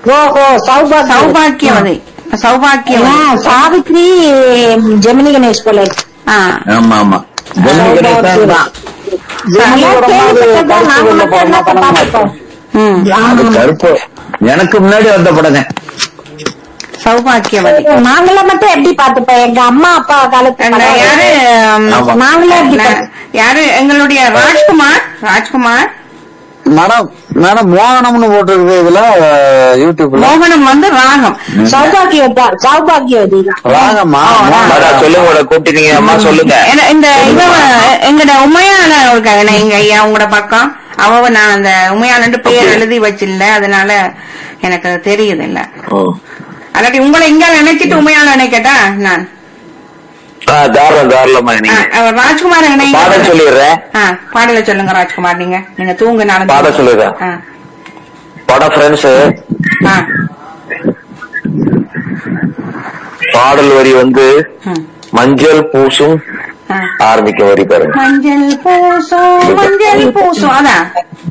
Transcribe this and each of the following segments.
ஓஹோ சௌபாக் சௌபாக்கியவதி சௌபாக்கியவதி சாவித்ரி ஜெமினி கணேஷ் போல இருக்கு. ஆ ஆமா ஆமா ஜெமினி கணேசன் தான் ஜெமினி கேள்விப்பட்டதுதான், நாங்க மட்டும் என்ன பார்த்திருக்கோம். ம் அது கருப்பு எனக்கு முன்னாடி வந்த படங்க சௌபாக்கியவதி நாங்கள மட்டும் எப்படி பாத்துப்போம் எங்க அம்மா அப்பா காலத்து அந்த யாரு ம், ஆமா. நாங்களே எப்படி ந- யாரு எங்களுடைய ராஜ்குமார் ராஜ்குமார் மேடம் மேடம் மோகனம்னு போட்டிருக்கு இதுல அஹ், யூடியூப்ல மோகனம் வந்து ராகம் சௌபாகியவதா சௌபாகியவதி ராகம்மா அதான் சொல்லுங்க கூட்டினீங்க அம்மா சொல்லுங்க என்ன- இந்த இவ எங்கட உமையான இருக்காங்க எங்க ஐயா உங்களோட பக்கம் அவ நான் அந்த உமையாளன்ட்டு பேர் எழுதி வச்சில்ல அதனால எனக்கு அது தெரியுது இல்ல ஓ அல்லாட்டி உங்களை இங்க நினைச்சிட்டு உமையாள நினைக்கட்டா நான் ஆ, தாராளம் தாராளமா ஆ, நீங்க அவர் ராஜ்குமார் நினைங்க பாடம் சொல்லிடுறேன் ஆ, பாடல சொல்லுங்க ராஜ்குமார் நீங்க நீங்க தூங்கு நாளைக்கு. பாட சொல்லுறேன். ஆ, படம் ஃப்ரெண்ட்ஸ் ஆ, பாடல் வரி வந்து ம், மஞ்சள் பூசும் ஆ. ஆரம்பிக்க வரி பாருங்க மஞ்சள் பூசும் மஞ்சள் பூசும் அதான்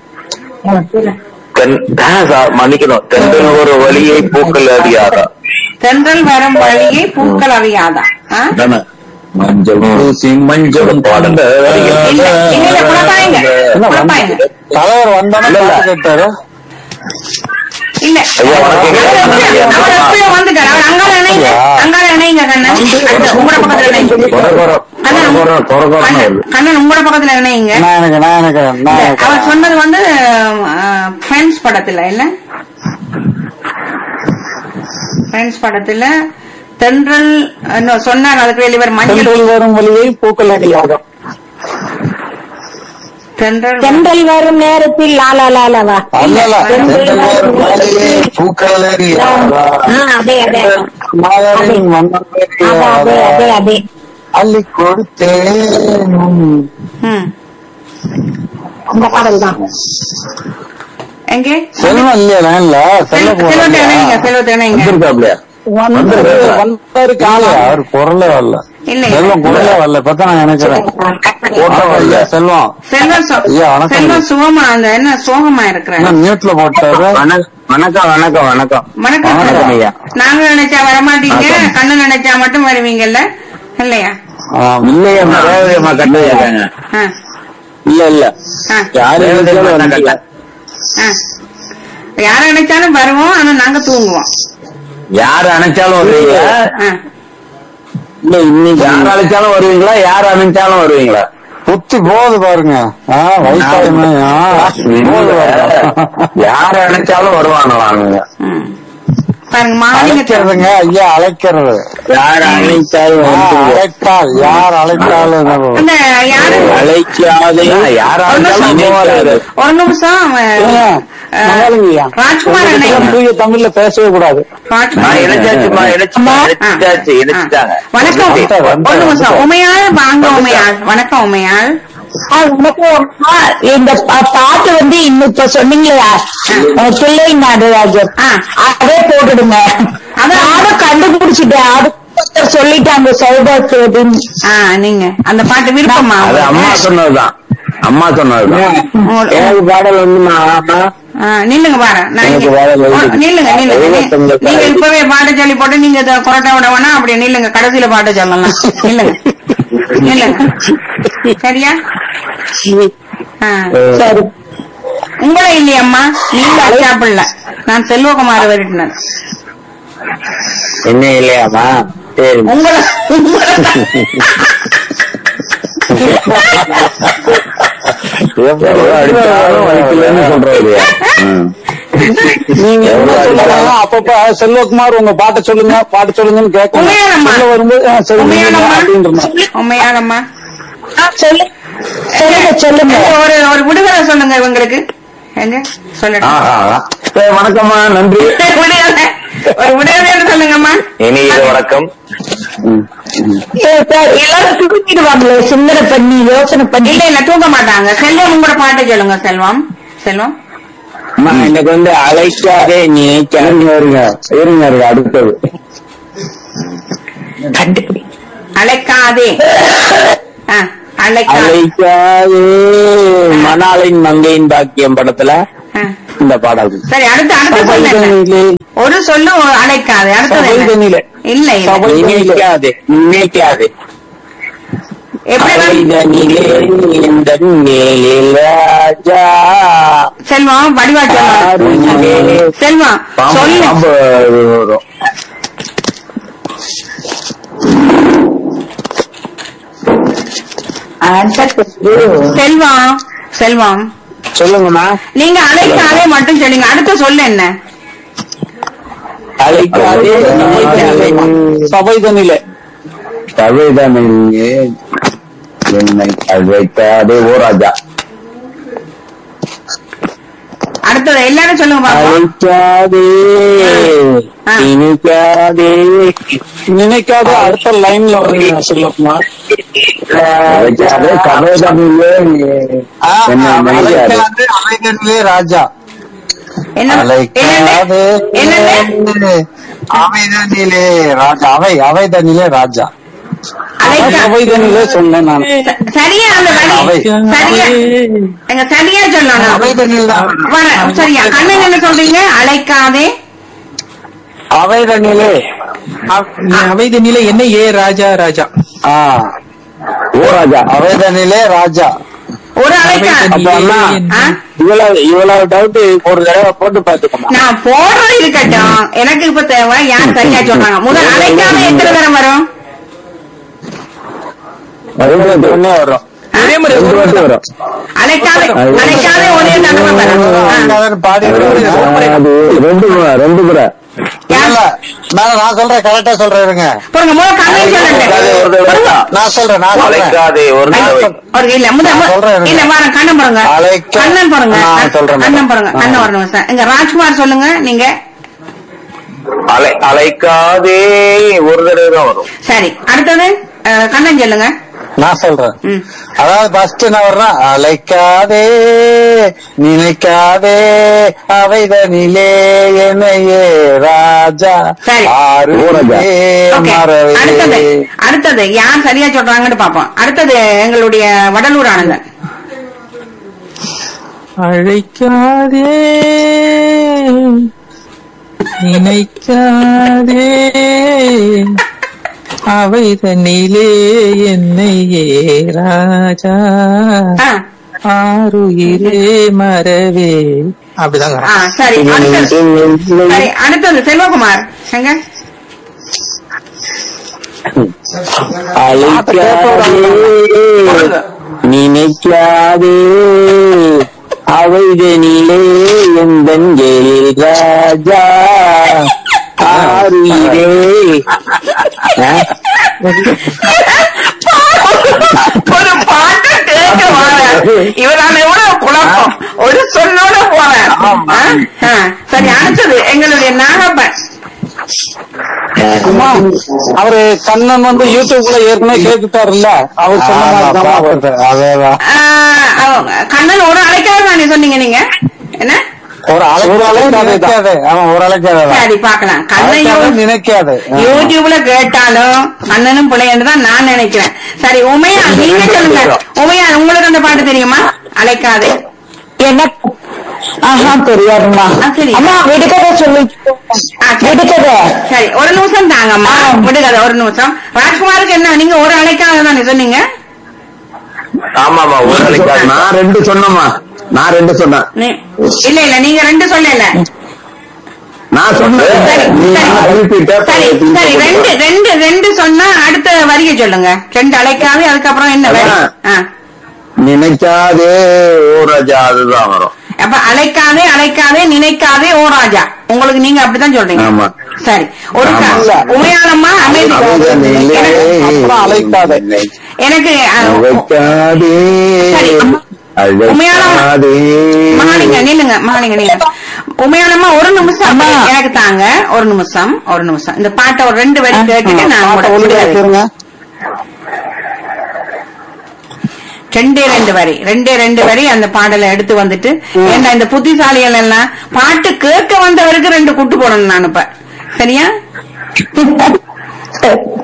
தென் ஆ, சா- மன்னிக்கணும் தென்றல் ஒரு வழியை பூக்கள் அறியாதா தென்றல் வரும் வழியை பூக்கள் அறியாதா ஆ? தானே? மஞ்சள் பூசி மஞ்சளும் பாடுங்க இல்ல இல்ல குழப்பாயங்க குழப்பாயங்க தலைவர் வந்தானே இல்ல, இல்ல. பாட்டு கேட்டாரு இல்ல ஐயா, வணக்கம். அவர் எப்பயோ- அவர் எப்பயோ வந்துட்டார் அவர் அங்கால இணைங்க அங்கால இணைங்க கண்ணன் அடுத்து உங்களோட பக்கத்துல இணைங்க கொரகொரம், கண்ணன் கொரகொரம், கொரகொரம்னு கண்ணன், வருது. கண்ணன் உங்களோட பக்கத்துல இணைங்க நான் எனக்கு நான் எனக்கு நான் எனக்கு அவர் சொன்னது வந்து ஃப்ரெண்ட்ஸ் படத்துல இல்ல ஃப்ரெண்ட்ஸ் படத்துல தென்றல் இன்னும் சொன்னார் அதுக்கு வெளியே இவர் மஞ்சள் சென்ட்ரல் வரும் வழியை பூக்கள் அடியாகும் தென்றல் தென்றல் வரும் நேரத்தில் லாலா லாலாவா அல்லல தென்றல் வரும் நேரத்தில் பூக்கள் அறியாதா ஆ, அதே அதே மாதரின் அதே அதே அதே அதே அள்ளி கொடுத்தேன் ம். அந்த பாடல் தான் எங்கே செல்வம் இல்லையா லைன்ல செல்ல செல்வத்தை இணைங்க செல்வத்தை இணைங்க வந்திருக்காப்லையா வந்தாரு வந்தாரு காலையா அவர் குரலே வரல இல்லை. செல்வம் குரலே வரல இப்ப நான் நினைக்கிறேன் போட்டோ ஐயா செல்வம் செல்வம் சு- ஐயா, வணக்கம். செல்வம் சுகமா அந்த என்ன சோகமா இருக்கிறார் என்ன மியூட்ல போட்டாரு வணக்கம் வணக்கம் வணக்கம் வணக்கம் வணக்கம் வணக்கம் ஐயா நாங்க நினைச்சா வரமாட்டீங்க வணக்கம். கண்ணு நினைச்சா மட்டும் வருவீங்கல்ல இல்லையா ஆம். இல்லையா ரேவதி அம்மா கட்டு இருக்காங்க ஆ, இல்ல இல்ல ஆ, யாரு ரேவதி அம்மா இருந்தாலும் தான் வரல. கட்ட ஆ. யார நினைச்சாலும் வருவோம் ஆனா நாங்க தூங்குவோம் யார் அணைச்சாலும் வருவீங்க ஆ. இல்ல இன்னைக்கு யார் அழைச்சாலும் வருவீங்களா யார் அணைச்சாலும் வருவீங்களா புத்தி போகுது பாருங்க ஆ, வயசாயுமே ஆ, போகுது பாருங்க. யார் அணைச்சாலும் வருவாங்களாங்க ம். பாருங்க மாலிங்க அழைக்கிறதுங்க ஐயா அழைக்கிறது யார் அழைச்சாலும் ஆ, வந்துருங்க. அழைத்தால் யார் அழைத்தாலும் என்ன இந்த யாரு அழைக்காதே யார் ஒரு நிமிஷம். அழைச்சாலும் வராது ஒரு நிமிஷம் ஏங்க, ஆ, நல்லாருங்கய்யா. ராஜ்குமார் உங்ககிட்ட அண்ணன் தூய தமிழ்ல பேசவே கூடாது ஆ, ராஜ்குமார் இணைச்சாச்சுமா இணைச்சுமா இணைச்சாச்சு இணைச்சுட்டாங்க வணக்கம் வந்துட்டாரு, ஒரு வந்துட்டாரு, நிமிஷம் வந்துட்டாரு. உமையாள் வாங்க உமையாள் வணக்கம் உமையாள் ஆ, உனக்கு அம்மா, இந்த பா- பாட்டு வந்து இன்னும் இப்ப சொன்னீங்களா பிள்ளை நடராஜர் ஆ. அதே போட்டுடுங்க அதான். நானும் கண்டுபிடிச்சிட்டேன் அடுத்த சொல்லிட்டாங்க சௌபாக்கியதின் ஆ நீங்க அந்த பாட்டு விருப்பமா அது அம்மா சொன்னதுதான் அம்மா சொன்னதுதான் உங்களுக்கு? எனக்கு பாடல் வந்துமா ஆ, நில்லுங்க பாரு நான் எனக்கு இங்க- வேலை இல்லை. ஆ, நில்லுங்க நில்லுங்க நீ- எழுபத்தொன்பது நீங்க காலேஜ். இப்பவே பாட்டு சொல்லி போட்டு நீங்க இதை கொரட்டை விட வேணா அப்படி நில்லுங்க கடைசியில பாட்டு சொல்லலாம் நில்லுங்க நில்லுங்க சரியா ஆ. சரி உங்களை இல்லையம்மா நீங்க அச்சாப்பிள்ள நான் செல்வகுமார் வருட்டினர் என்ன இல்லையாமா சரி உங்களை உங்களை எவ்வளவு அடிச்சாலும் வலிக்கலன்னு சொல்றாரு ம். நீங்க என்ன சொல்லுங்க அப்பப்ப செல்வகுமார் உங்க பாட்டை சொல்லுங்க பாட்டு சொல்லுங்கன்னு கேட்கணும் உண்மையானம்மா? சொல்ல வரும்போது ஆ, சரி நீங்க உண்மையானம்மா அப்படின்றணும் உண்மையானம்மா ஆ, சொல்லு சொல்லுங்க சொல்லுங்க ஒரு ஒரு விடுதலை சொல்லுங்க இவங்களுக்கு எங்க சொல்லட்டும் ஆஹா. சரி, வணக்கம்மா நன்றி விடுதலை. ஒரு விடுதலை சொல்லுங்கம்மா இனிய வணக்கம் ஏ, சார், எல்லாரும் தூங்கிடுவாங்களே சிந்தனை பண்ணி யோசனை பண்ணி இல்ல இல்ல தூங்க மாட்டாங்க செல்வம் உங்களோட பாட்டு சொல்லுங்க செல்வம் செல்வம் அம்மா எனக்கு வந்து அழைக்காதே நீ கிளம்பி வருங்க இருங்க இருங்க அடுத்தது கண்டுபிடி அழைக்காதே ஆ, அழைக்காதே அழைக்காதே மணாலின் மங்கையின் பாக்கியம் படத்துல ஆ. இந்த பாடல் சரி அடுத்து அடுத்த சொல்லு என்ன? சபைதனிலே ஒரு சொல்லு ஒரு அழைக்காது அடுத்தது என்ன? சபைதனிலே இல்ல இல்ல சபை- நினைக்காதே நினைக்காதே எப்படி வந்து- அவைதனிலே இந்த மேலில் ராஜா செல்வம் வடிவா சொல்லணும் செல்வம் பாம்பு சொல்லு பாம்பு வரும் ஆன்சர் செல்வம் செல்வம் சொல்லுங்கம்மா நீங்க அழைக்காதே மட்டும் சொல்லுங்க அடுத்த சொல்லு என்ன அழைக்காதே நினைக்காதே சபைதனிலே கவிதனிலே என்னை அழைக்காதே ஓ ராஜா அடுத்தது எல்லாரும் சொல்லுங்க பாப்போம் அழைக்காதே ஆ. நினைக்காதே நினைக்காத அடுத்த லைன்ல வருங்க செல்வகுமார் அழைக்காதே கவிதனிலே என்னை நினைக்காதே அவைதனிலே ராஜா என்ன அழைக்காதே என்னது என்னது அவைதனிலே ராஜா அவை அவைதனிலே ராஜா அழைக்கா சபைதனிலே சொன்னேன் நான் ச- சரியா அந்த வரி சரியா எங்க சரியா சொல்லணும் அவைதனில் தான் வர சரியா அண்ணன் என்ன சொல்றீங்க அழைக்காதே அவைதனிலே அவைதனில என்ன ஏ ராஜா ராஜா ஆ ஓ ராஜா அவைதனிலே ராஜா ஒரு அழைக்கா அப்ப அண்ணா ஆ? இவ்வளவு இவ்வளவு டவுட் ஒரு தடவை போட்டு பாத்துக்கோமா நான் போடுறது இருக்கட்டும் எனக்கு இப்ப தேவை யார் சரியா சொல்றாங்க முதல் அழைக்காம எத்தனை தரம் வரும் ரெண்டு ஒண்ணே வரும் ஒரே முறை ரெண்டு ஒரு வாட்டி வரும் அழைக்காத அழைக்காத ஒரே தடவை வரும் ஆ. பாடி அது ரெண்டு முறை ரெண்டு முறை இல்ல மேல நான் சொல்றேன் கரெக்டா சொல்றேன் இருங்க பாருங்க முதல் கண்ணன் சொல்லுங்க நான் சொல்றேன் நான் சொல்றேன் அழைக்காதே ஒரு தடவை ஒரு இல்ல முதல் நான் சொல்றேன் இருங்க. இல்ல வாரம் கண்ணன் பாருங்க அழைக்க- கண்ணன் பாருங்க நான் சொல்றேன் கண்ணன் மேடம். பாருங்க கண்ணன் வரணும் சார் எங்க ராஜ்குமார் சொல்லுங்க நீங்க அலை அழைக்காதே ஒரு தடவை தான் வரும் சரி அடுத்தது அஹ், கண்ணன் சொல்லுங்க நான் சொல்றேன் ம். அதாவது ஃபர்ஸ்ட் என்ன வர்றேன் அழைக்காதே நினைக்காதே அவைதனிலே என்னையே ராஜா சரி. ஆறு ராஜா. Okay. மறவே அடுத்தது அடுத்தது யார் சரியா சொல்றாங்கன்னு பாப்போம் அடுத்தது எங்களுடைய வடலூர் ஆனந்தன் அழைக்காதே நினைக்காதே அவைதனிலே என்னை ஏ ராஜா ஆ, ஆறுயிரே மறவே அப்படிதாங்க ஆ, சரி அடுத்தது சரி அடுத்தது செல்வகுமார் எங்க அழைக்காதே நினைக்காதே அவைதனிலே எந்தன் ராஜா ஆறுயிரே ஆ? ஒரு பாட்டு கேட்க வாரேன். இவரால எவ்வளவு குழப்பம் ஒரு சொல்லோட போறேன் ஆ? ஆ, சரி அடுத்தது எங்களுடைய நாகப்பன் அம்மா, அவரு கண்ணன் வந்து யூடியூப்ல ஏற்கனவே கேட்டுட்டாருல்ல அவர் சொன்ன மாதிரி தான் அவர் அதேதான் ஆ, அவங்க, கண்ணன் ஒரு அழைக்காத தானே சொன்னீங்க நீங்க என்ன ஒரு அழைக்காதே நினைக்காதே ஆமா ஒரு அழைக்காதே சரி பாக்கலாம் அழைக்காதே கண்ணையும் நினைக்காதே யூடியூப்ல கேட்டாலும் கண்ணனும் பிள்ளைன்னு தான் நான் நினைக்கிறேன் சரி உமையா நீங்க சொல்லுங்க உமையா உங்களுக்கு அந்த பாட்டு தெரியுமா அழைக்காதே எனக்கு ஆஹா தெரியாதுமா ஆ, சரி. அம்மா விடுக்கதை சொல்லி ஆ, சரி. விடுக்கதை சரி ஒரு நிமிஷம் தாங்கம்மா விடுகாத ஒரு நிமிஷம் ராஜ்குமாருக்கு என்ன நீங்க ஒரு அழைக்காத தானே சொன்னீங்க ஆமாமா ஒரு அழைக்காது நான் ரெண்டு சொன்னேம்மா நான் ரெண்டு சொன்னேன் நீ- இல்ல இல்ல நீங்க ரெண்டு சொல்லல நான் சொன்னேன் சரி, நீ சரி. அனுப்பிட்ட சரி சரி ரெண்டு ரெண்டு ரெண்டு சொன்னா அடுத்த வரிய சொல்லுங்க ரெண்டு அழைக்காது அதுக்கப்புறம் என்ன வரி அதான். ஆ. நினைக்காதே ஓ ராஜா அதுதான் வரும் அப்ப அழைக்காதே அழைக்காதே நினைக்காதே ஓ ராஜா உங்களுக்கு நீங்க அப்படித்தான் சொல்றீங்க ஆமா. சரி ஒரு ஆமா. உமையானம்மா அமைதி அவைதனிலே எனக்கு- அப்புறம் அழைக்காதே. எனக்கு ஆ, அழைக்காதே சரி. அழைக்காதே மகாலிங்க நில்லுங்க மகாலிங்க நீங்க உமையானம்மா ஒரு நிமிஷம் எனக்கு தாங்க ஒரு நிமிஷம் ஒரு நிமிஷம் இந்த பாட்டை ஒரு ரெண்டு வரி கேட்டுட்டு நான் பாட்டை உங்களோட ஒழுங்கா விடுதலை. கேளுங்க ரெண்டே ரெண்டு வரி ரெண்டே ரெண்டு வரி அந்த பாடலை எடுத்து வந்துட்டு ஏன்னா இந்த புத்திசாலிகள் எல்லாம் பாட்டு கேட்க வந்தவருக்கு ரெண்டு குட்டு போடணும் நான் இப்ப சரியா